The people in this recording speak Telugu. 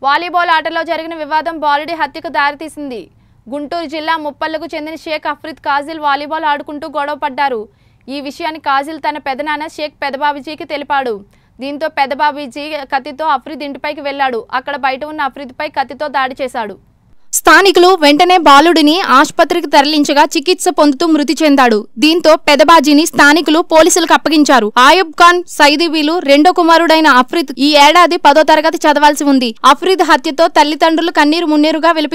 వాలీబాల్ ఆటలో జరిగిన వివాదం బాలుడి హత్యకు దారితీసింది గుంటూరు జిల్లా ముప్పల్లకు చెందిన షేక్ అఫ్రీద్ కాజిల్ వాలీబాల్ ఆడుకుంటూ గొడవ పడ్డారు ఈ విషయాన్ని కాజిల్ తన పెదనాన్న షేక్ పెదబాబుజీకి తెలిపాడు దీంతో పెదబాబుజీ కత్తితో అఫ్రీద్ ఇంటిపైకి వెళ్లాడు అక్కడ బయట ఉన్న అఫ్రీద్పై కత్తితో దాడి చేశాడు స్థానికులు వెంటనే బాలుడిని ఆసుపత్రికి తరలించగా చికిత్స పొందుతూ మృతి చెందాడు దీంతో పెదబాజీని స్థానికులు పోలీసులకు అప్పగించారు ఆయుబ్ ఖాన్ సైదీబీలు రెండో కుమారుడైన అఫ్రీద్ ఈ ఏడాది పదో తరగతి చదవాల్సి ఉంది అఫ్రీద్ హత్యతో తల్లిదండ్రులు కన్నీరు మున్నీరుగా విలిపి